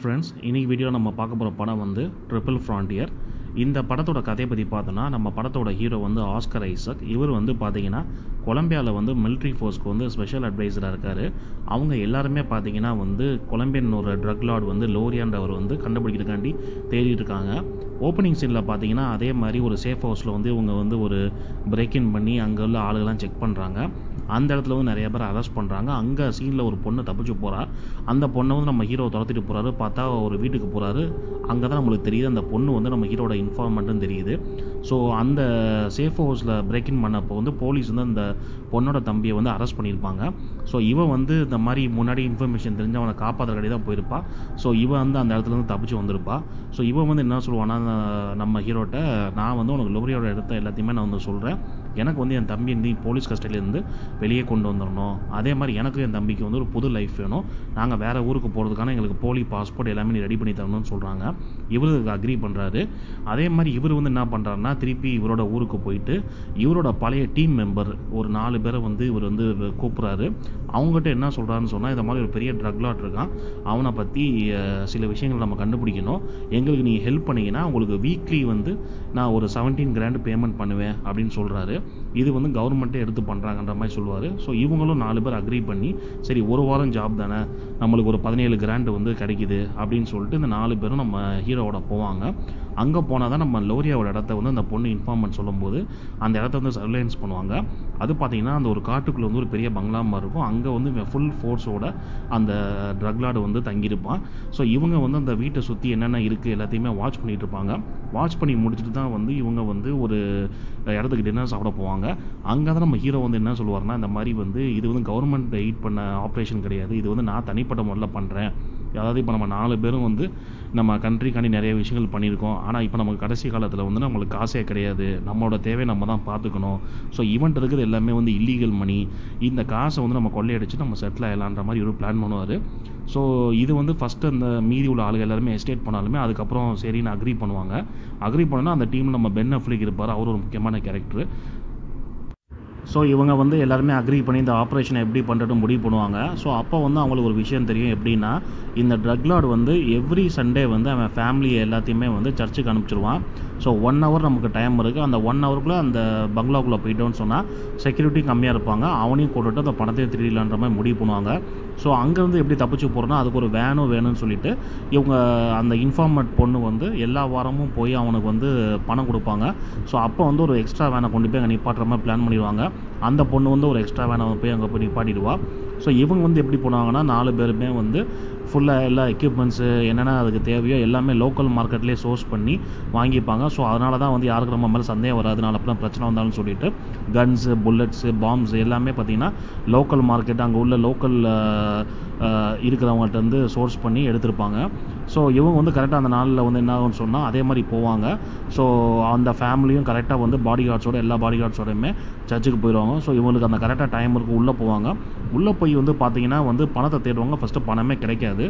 friends இன்னைக்கு video நம்ம பார்க்க போகிற படம் வந்து ட்ரிபிள் ஃப்ரான்டியர் இந்த படத்தோட கதையை பற்றி பார்த்தோன்னா நம்ம படத்தோட ஹீரோ வந்து ஆஸ்கர் ஐசக் இவர் வந்து பார்த்தீங்கன்னா கொலம்பியாவில் வந்து மிலிட்ரி ஃபோர்ஸ்க்கு வந்து ஸ்பெஷல் அட்வைசராக இருக்கார் அவங்க எல்லாருமே பார்த்தீங்கன்னா வந்து கொலம்பியன் ஒரு ட்ரக் லார்ட் வந்து லோரியான்றவர் வந்து கண்டுபிடிக்கிறதுக்காண்டி தேடிட்டு இருக்காங்க ஓப்பனிங் சீனில் பார்த்தீங்கன்னா அதே மாதிரி ஒரு சேஃப் ஹவுஸில் வந்து இவங்க வந்து ஒரு பிரேக் இன் பண்ணி அங்கே உள்ள ஆளுகள்லாம் செக் பண்ணுறாங்க அந்த இடத்துல வந்து நிறைய பேர் அரெஸ்ட் பண்ணுறாங்க அங்கே சீனில் ஒரு பொண்ணு தப்பிச்சு போகிறா அந்த பொண்ணை வந்து நம்ம ஹீரோ துரத்திட்டு போகிறாரு பார்த்தா ஒரு வீட்டுக்கு போகிறாரு அங்கே தான் நம்மளுக்கு தெரியுது அந்த பொண்ணு வந்து நம்ம ஹீரோட இன்ஃபார்மெண்ட்னு தெரியுது ஸோ அந்த சேஃப் ஹவுஸில் பிரேக் இன் பண்ணப்போ வந்து போலீஸ் வந்து அந்த பொண்ணோட தம்பியை வந்து அரெஸ்ட் பண்ணியிருப்பாங்க ஸோ இவன் வந்து இந்த மாதிரி முன்னாடி இன்ஃபர்மேஷன் தெரிஞ்சு அவனை காப்பாற்றுற தான் போயிருப்பா ஸோ இவன் வந்து அந்த இடத்துல இருந்து தப்பிச்சு வந்திருப்பா ஸோ இவன் வந்து என்ன சொல்லுவான்னா நம்ம ஹீரோட்ட நான் வந்து உனக்கு லோரியோட இடத்த எல்லாத்தையுமே நான் வந்து சொல்கிறேன் எனக்கு வந்து என் தம்பி வந்து போலீஸ் கஸ்டடியிலேருந்து வெளியே கொண்டு வந்துடணும் அதே மாதிரி எனக்கு என் தம்பிக்கு வந்து ஒரு புது லைஃப் வேணும் நாங்கள் வேறு ஊருக்கு போகிறதுக்கான எங்களுக்கு போலி பாஸ்போர்ட் எல்லாமே நீ ரெடி பண்ணி தரணும்னு சொல்கிறாங்க இவர் அக்ரி பண்ணுறாரு அதே மாதிரி இவர் வந்து என்ன பண்ணுறாருன்னா திருப்பி இவரோட ஊருக்கு போயிட்டு இவரோட பழைய டீம் மெம்பர் ஒரு நாலு பேரை வந்து இவர் வந்து கூப்பிட்றாரு அவங்ககிட்ட என்ன சொல்கிறாருன்னு சொன்னால் இந்த மாதிரி ஒரு பெரிய ட்ரக் லாட் இருக்கான் அவனை பற்றி சில விஷயங்கள் நம்ம கண்டுபிடிக்கணும் எங்களுக்கு நீங்கள் ஹெல்ப் பண்ணீங்கன்னா உங்களுக்கு வீக்லி வந்து நான் ஒரு செவன்டீன் கிராண்ட் பேமெண்ட் பண்ணுவேன் அப்படின்னு சொல்கிறாரு இது வந்து கவர்மெண்ட்டே எடுத்து பண்ணுறாங்கன்ற மாதிரி சொல்லுவார் ஸோ இவங்களும் நாலு பேர் அக்ரி பண்ணி சரி ஒரு வாரம் ஜாப் தானே நம்மளுக்கு ஒரு பதினேழு கிராண்ட் வந்து கிடைக்குது அப்படின்னு சொல்லிட்டு இந்த நாலு பேரும் நம்ம ஹீரோவோட போவாங்க அங்கே போனால் தான் நம்ம லோரியாவோட இடத்த வந்து அந்த பொண்ணு இன்ஃபார்மெண்ட் சொல்லும்போது அந்த இடத்த வந்து சர்வேலன்ஸ் பண்ணுவாங்க அது பார்த்திங்கன்னா அந்த ஒரு காட்டுக்குள்ளே வந்து ஒரு பெரிய பங்களா மாதிரி இருக்கும் அங்கே வந்து ஃபுல் ஃபோர்ஸோட அந்த ட்ரக் லார்டு வந்து தங்கியிருப்பான் ஸோ இவங்க வந்து அந்த வீட்டை சுற்றி என்னென்ன இருக்குது எல்லாத்தையுமே வாட்ச் பண்ணிகிட்டு இருப்பாங்க வாட்ச் பண்ணி முடிச்சுட்டு தான் வந்து இவங்க வந்து ஒரு இடத்துக்கு டின்னர் சாப்பிட போவாங்க அங்கே தான் நம்ம ஹீரோ வந்து என்ன சொல்லுவார்னா இந்த மாதிரி வந்து இது வந்து கவர்மெண்ட் எயிட் பண்ண ஆப்ரேஷன் கிடையாது இது வந்து நான் தனிப்பட்ட முறையில் பண்ணுறேன் அதாவது இப்போ நம்ம நாலு பேரும் வந்து நம்ம கண்ட்ரிக்காண்டி நிறைய விஷயங்கள் பண்ணியிருக்கோம் ஆனால் இப்போ நமக்கு கடைசி காலத்தில் வந்து நம்மளுக்கு காசே கிடையாது நம்மளோட தேவை நம்ம தான் பார்த்துக்கணும் ஸோ ஈவெண்ட் இருக்கிறது எல்லாமே வந்து இல்லீகல் மணி இந்த காசை வந்து நம்ம கொள்ளையடிச்சு நம்ம செட்டில் ஆகலான்ற மாதிரி ஒரு பிளான் பண்ணுவார் ஸோ இது வந்து ஃபஸ்ட்டு அந்த மீதி உள்ள ஆளுகள் எல்லாருமே எஸ்டேட் பண்ணாலுமே அதுக்கப்புறம் சரின்னு அக்ரி பண்ணுவாங்க அக்ரி பண்ணோன்னா அந்த டீமில் நம்ம பென் அஃப்லிக் இருப்பார் அவர் ஒரு முக்கியமான கேரக்டர் ஸோ இவங்க வந்து எல்லாருமே அக்ரி பண்ணி இந்த ஆப்ரேஷனை எப்படி பண்ணுறது முடிவு பண்ணுவாங்க ஸோ அப்போ வந்து அவங்களுக்கு ஒரு விஷயம் தெரியும் எப்படின்னா இந்த ட்ரக் லார்டு வந்து எவ்ரி சண்டே வந்து அவன் ஃபேமிலி எல்லாத்தையுமே வந்து சர்ச்சுக்கு அனுப்பிச்சிருவான் ஸோ ஒன் ஹவர் நமக்கு டைம் இருக்குது அந்த ஒன் ஹவருக்குள்ளே அந்த பங்களாக்குள்ளே போயிட்டோன்னு சொன்னால் செக்யூரிட்டி கம்மியாக இருப்பாங்க அவனையும் கூட்டுட்டு அந்த பணத்தையும் திருடலான்ற மாதிரி முடிவு பண்ணுவாங்க ஸோ அங்கேருந்து எப்படி தப்பிச்சு போகிறோன்னா அதுக்கு ஒரு வேனும் வேணும்னு சொல்லிட்டு இவங்க அந்த இன்ஃபார்மட் பொண்ணு வந்து எல்லா வாரமும் போய் அவனுக்கு வந்து பணம் கொடுப்பாங்க ஸோ அப்போ வந்து ஒரு எக்ஸ்ட்ரா வேனை கொண்டு போய் அங்கே நிப்பாட்டுற மாதிரி பிளான் பண்ணிடுவாங்க அந்த பொண்ணு வந்து ஒரு எக்ஸ்ட்ரா வேனை போய் அங்கே போய் நிப்பாட்டிடுவா ஸோ இவங்க வந்து எப்படி போனாங்கன்னா நாலு பேருமே வந்து ஃபுல்லாக எல்லா எக்யூப்மெண்ட்ஸு என்னென்ன அதுக்கு தேவையோ எல்லாமே லோக்கல் மார்க்கெட்லேயே சோர்ஸ் பண்ணி வாங்கிப்பாங்க ஸோ அதனால தான் வந்து யாருக்கு நம்ம மேலே சந்தேகம் வராது நாளை அப்புறம் பிரச்சனை வந்தாலும் சொல்லிட்டு கன்ஸு புல்லட்ஸு பாம்ஸ் எல்லாமே பார்த்திங்கன்னா லோக்கல் மார்க்கெட் அங்கே உள்ள லோக்கல் இருக்கிறவங்கள்ட்ட வந்து சோர்ஸ் பண்ணி எடுத்திருப்பாங்க ஸோ இவங்க வந்து கரெக்டாக அந்த நாளில் வந்து என்ன ஆகும்னு சொன்னால் அதே மாதிரி போவாங்க ஸோ அந்த ஃபேமிலியும் கரெக்டாக வந்து பாடி கார்ட்ஸோட எல்லா பாடி கார்ட்ஸோடையுமே சர்ச்சுக்கு போயிடுவாங்க ஸோ இவங்களுக்கு அந்த கரெக்டாக டைம் இருக்குது உள்ளே போவாங்க உள்ளே போய் வந்து பார்த்தீங்கன்னா வந்து பணத்தை தேடுவாங்க ஃபஸ்ட்டு பணமே கிடைக்காது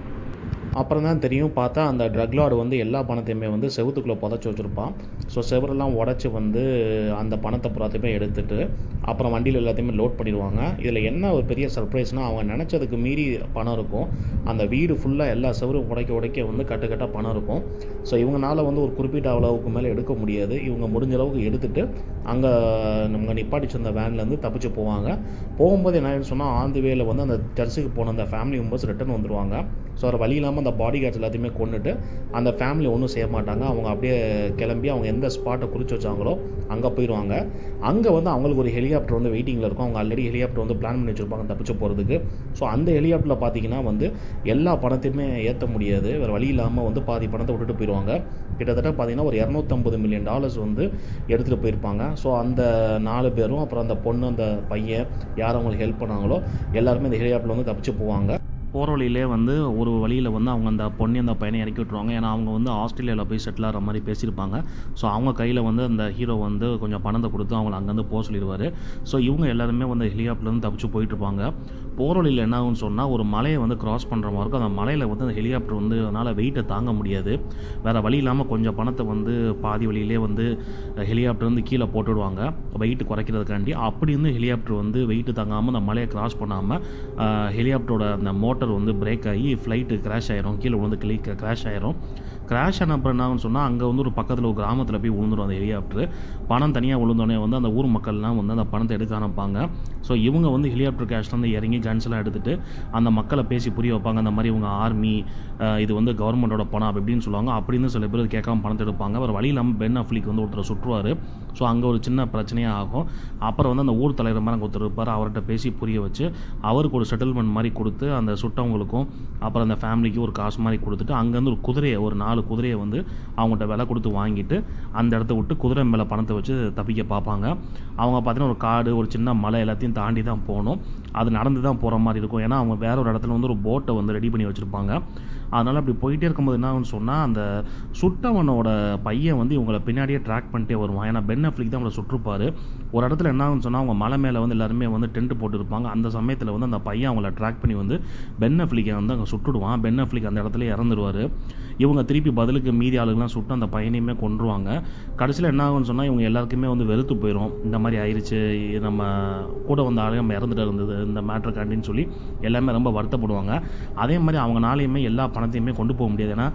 அப்புறம் தான் தெரியும் பார்த்தா அந்த ட்ரக் லார்டு வந்து எல்லா பணத்தையுமே வந்து செவத்துக்குள்ளே புதைச்சி வச்சுருப்பான் ஸோ செவரெல்லாம் உடச்சி வந்து அந்த பணத்தை புறாத்தையுமே எடுத்துகிட்டு அப்புறம் வண்டியில் எல்லாத்தையுமே லோட் பண்ணிடுவாங்க இதில் என்ன ஒரு பெரிய சர்ப்ரைஸ்னால் அவங்க நினச்சதுக்கு மீறி பணம் இருக்கும் அந்த வீடு ஃபுல்லாக எல்லா செவரும் உடைக்க உடைக்க வந்து கட்டுக்கட்டாக பணம் இருக்கும் ஸோ இவங்களால வந்து ஒரு குறிப்பிட்ட அளவுக்கு மேலே எடுக்க முடியாது இவங்க முடிஞ்ச அளவுக்கு எடுத்துகிட்டு அங்கே நம்ம நிப்பாட்டிச்சு அந்த வேன்லேருந்து தப்பிச்சு போவாங்க போகும்போது என்ன சொன்னால் ஆந்தி வேல வந்து அந்த சர்ச்சுக்கு போன அந்த ஃபேமிலி மெம்பர்ஸ் ரிட்டன் வந்துடுவாங்க ஸோ ஒரு வழி இல்லாமல் அந்த பாடி கார்ட்ஸ் எல்லாத்தையுமே கொண்டுட்டு அந்த ஃபேமிலி ஒன்றும் செய்ய மாட்டாங்க அவங்க அப்படியே கிளம்பி அவங்க எந்த ஸ்பாட்டை குறித்து வச்சாங்களோ அங்கே போயிடுவாங்க அங்கே வந்து அவங்களுக்கு ஒரு ஹெலிகாப்டர் வந்து வெயிட்டிங்கில் இருக்கும் அவங்க ஆல்ரெடி ஹெலிகாப்டர் வந்து பிளான் பண்ணி வச்சுருப்பாங்க தப்பிச்சு போகிறதுக்கு ஸோ அந்த ஹெலிகாப்டரில் பார்த்தீங்கன்னா வந்து எல்லா பணத்தையுமே ஏற்ற முடியாது வேறு வழி இல்லாமல் வந்து பாதி பணத்தை விட்டுட்டு போயிடுவாங்க கிட்டத்தட்ட பார்த்தீங்கன்னா ஒரு இரநூத்தம்பது மில்லியன் டாலர்ஸ் வந்து எடுத்துகிட்டு போயிருப்பாங்க ஸோ அந்த நாலு பேரும் அப்புறம் அந்த பொண்ணு அந்த பையன் யார் அவங்களுக்கு ஹெல்ப் பண்ணாங்களோ எல்லாருமே இந்த ஹெலிகாப்டரில் வந்து தப்பிச்சு போவாங்க போகிற வழியிலே வந்து ஒரு வழியில் வந்து அவங்க அந்த பொண்ணு அந்த பையனை இறக்கி விட்ருவாங்க ஏன்னா அவங்க வந்து ஆஸ்திரேலியாவில் போய் செட்டில் ஆகிற மாதிரி பேசியிருப்பாங்க ஸோ அவங்க கையில் வந்து அந்த ஹீரோ வந்து கொஞ்சம் பணத்தை கொடுத்து அவங்கள அங்கேருந்து போக சொல்லிடுவார் ஸோ இவங்க எல்லாருமே வந்து ஹெலிகாப்டர்லேருந்து தப்பிச்சு போயிட்டுருப்பாங்க போகிற வழியில் என்ன ஆகும்னு சொன்னால் ஒரு மலையை வந்து கிராஸ் பண்ணுற மாதிரி இருக்கும் அந்த மலையில் வந்து அந்த ஹெலிகாப்டர் வந்து அதனால் வெயிட்டை தாங்க முடியாது வேறு வழி இல்லாமல் கொஞ்சம் பணத்தை வந்து பாதி வழியிலே வந்து ஹெலிகாப்டர் வந்து கீழே போட்டுவிடுவாங்க வெயிட் குறைக்கிறதுக்காண்டி அப்படி இருந்து ஹெலிகாப்டர் வந்து வெயிட்டு தாங்காமல் அந்த மலையை கிராஸ் பண்ணாமல் ஹெலிகாப்டரோட அந்த மோட்டர் ரோட்டர் வந்து பிரேக் ஆகி ஃப்ளைட்டு கிராஷ் ஆயிரும் கீழே விழுந்து கிளி கிராஷ் ஆயிரும் கிராஷ் ஆன அப்புறம் என்ன சொன்னால் அங்கே வந்து ஒரு பக்கத்தில் ஒரு கிராமத்தில் போய் விழுந்துடும் அந்த ஹெலிகாப்டர் பணம் தனியாக விழுந்தோடனே வந்து அந்த ஊர் மக்கள்லாம் வந்து அந்த பணத்தை எடுக்க ஆரம்பிப்பாங்க ஸோ இவங்க வந்து ஹெலிகாப்டர் கிராஷ்லேருந்து இறங்கி கன்ஸ் எல்லாம் எடுத்துகிட்டு அந்த மக்களை பேசி புரிய வைப்பாங்க அந்த மாதிரி இவங்க ஆர்மி இது வந்து கவர்மெண்டோட பணம் அப்படி இப்படின்னு சொல்லுவாங்க அப்படின்னு சில பேர் கேட்காம பணத்தை எடுப்பாங்க அவர் வழி இல்லாமல் பென் அஃப்லிக் வந்து ஒருத்தர் சுற்றுவார் ஸோ அங்கே ஒரு சின்ன பிரச்சனையாக ஆகும் அப்புறம் வந்து அந்த ஊர் தலைவர் மாதிரி அங்கே ஒருத்தர் இருப்பார் அவர்கிட்ட பேசி புரிய வச்சு அவருக்கு ஒரு செட்டில்மெண்ட் மாதிரி கொடுத்து அந்த சுட்டவங்களுக்கும் அப்புறம் அந்த ஃபேமிலிக்கு ஒரு காசு மாதிரி கொடுத்துட்டு அங்கேருந்து ஒரு குதிரையை ஒரு நாலு குதிரையை வந்து அவங்கள்ட்ட விலை கொடுத்து வாங்கிட்டு அந்த இடத்த விட்டு குதிரை மேலே பணத்தை வச்சு தப்பிக்க பார்ப்பாங்க அவங்க பார்த்தீங்கன்னா ஒரு காடு ஒரு சின்ன மலை எல்லாத்தையும் தாண்டி தான் போகணும் அது நடந்து தான் போகிற மாதிரி இருக்கும் ஏன்னா அவங்க வேற ஒரு இடத்துல வந்து ஒரு போட்டை வந்து ரெடி பண்ணி வச்சுருப்பாங்க அதனால் அப்படி போயிட்டே இருக்கும்போது என்ன ஆகும்னு சொன்னால் அந்த சுட்டவனோட பையன் வந்து இவங்களை பின்னாடியே ட்ராக் பண்ணிட்டே வருவான் ஏன்னா பென் அஃப்லிக் தான் அவங்களை சுற்றுப்பார் ஒரு இடத்துல என்ன ஆகும்னு சொன்னால் அவங்க மலை மேலே வந்து எல்லாருமே வந்து டென்ட் போட்டுருப்பாங்க அந்த சமயத்தில் வந்து அந்த பையன் அவங்கள ட்ராக் பண்ணி வந்து பென் அஃப்லிக்கை வந்து அங்கே சுட்டுடுவான் பென் அஃப்லிக் அந்த இடத்துல இறந்துருவார் இவங்க திருப்பி பதிலுக்கு மீதி ஆளுங்கெல்லாம் சுட்டு அந்த பையனையுமே கொன்றுவாங்க கடைசியில் என்ன ஆகும்னு சொன்னால் இவங்க எல்லாருக்குமே வந்து வெறுத்து போயிடும் இந்த மாதிரி ஆயிடுச்சு நம்ம கூட வந்த ஆளுங்க நம்ம இறந்துட்டு இருந்தது இந்த மேட்ருக்காண்டின்னு சொல்லி எல்லாமே ரொம்ப வருத்தப்படுவாங்க அதே மாதிரி அவங்கனாலையுமே எல்லா பணத்தையுமே கொண்டு போக முடியாது ஏன்னா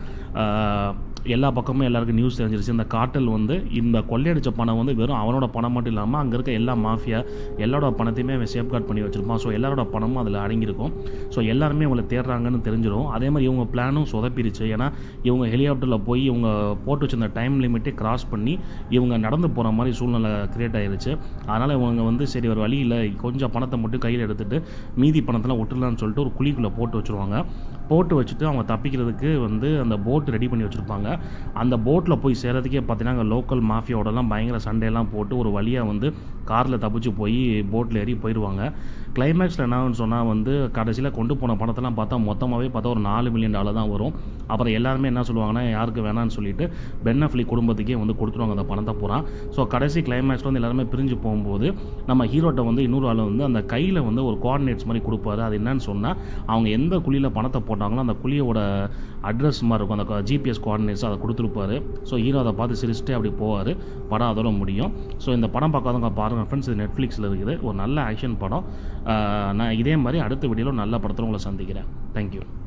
எல்லா பக்கமும் எல்லாருக்கும் நியூஸ் தெரிஞ்சிருச்சு இந்த காட்டல் வந்து இந்த கொள்ளையடிச்ச பணம் வந்து வெறும் அவனோட பணம் மட்டும் இல்லாமல் அங்கே இருக்க எல்லா மாஃபியா எல்லாரோட பணத்தையுமே அவன் சேஃப்கார்ட் பண்ணி வச்சிருப்பான் ஸோ எல்லாரோட பணமும் அதில் அடங்கியிருக்கும் ஸோ எல்லாருமே இவங்களை தேடுறாங்கன்னு தெரிஞ்சிடும் அதே மாதிரி இவங்க பிளானும் சொதப்பிருச்சு ஏன்னா இவங்க ஹெலிகாப்டரில் போய் இவங்க போட்டு வச்சிருந்த டைம் லிமிட்டே கிராஸ் பண்ணி இவங்க நடந்து போகிற மாதிரி சூழ்நிலை கிரியேட் ஆயிருச்சு அதனால் இவங்க வந்து சரி ஒரு வழி இல்லை கொஞ்சம் பணத்தை மட்டும் கையில் எடுத்துகிட்டு மீதி பணத்தெல்லாம் விட்டுலான்னு சொல்லிட்டு ஒரு குழிக்குள்ளே போட்டு வச்சுருவாங்க போட்டு வச்சுட்டு அவங்க தப்பிக்கிறதுக்கு வந்து அந்த போட் ரெடி பண்ணி வச்சுருப்பாங்க அந்த போட்டில் போய் சேர்றதுக்கே பார்த்தீங்கன்னா அங்கே லோக்கல் மாஃபியாவோடலாம் பயங்கர சண்டையெல்லாம் போட்டு ஒரு வழியாக வந்து காரில் தப்பிச்சு போய் போட்டில் ஏறி போயிடுவாங்க கிளைமேக்ஸில் என்ன சொன்னால் வந்து கடைசியில் கொண்டு போன பணத்தெல்லாம் பார்த்தா மொத்தமாகவே பார்த்தா ஒரு நாலு மில்லியன் டாலர் தான் வரும் அப்புறம் எல்லாருமே என்ன சொல்லுவாங்கன்னா யாருக்கு வேணான்னு சொல்லிட்டு பென்னஃப்லி குடும்பத்துக்கே வந்து கொடுத்துருவாங்க அந்த பணத்தை பூரா ஸோ கடைசி கிளைமேக்ஸில் வந்து எல்லாருமே பிரிஞ்சு போகும்போது நம்ம ஹீரோட்ட வந்து இன்னொரு ஆள் வந்து அந்த கையில் வந்து ஒரு கோஆர்டினேட்ஸ் மாதிரி கொடுப்பாரு அது என்னன்னு சொன்னால் அவங்க எந்த குழியில் பணத்தை போட்டாங்களோ அந்த குழியோட அட்ரஸ் மாதிரி இருக்கும் அந்த ஜிபிஎஸ் கோஆர்டினேட்ஸ் அதை கொடுத்துருப்பாரு ஸோ ஹீரோ அதை பார்த்து சிரிச்சுட்டே அப்படி போவார் படம் அதோட முடியும் ஸோ இந்த படம் பார்க்காதவங்க பாருங்கள் ஃப்ரெண்ட்ஸ் இது நெட்ஃப்ளிக்ஸில் இருக்குது ஒரு நல்ல ஆக்ஷன் படம் நான் இதே மாதிரி அடுத்த வீடியோவில் நல்ல படத்தில் உங்களை சந்திக்கிறேன் தேங்க்யூ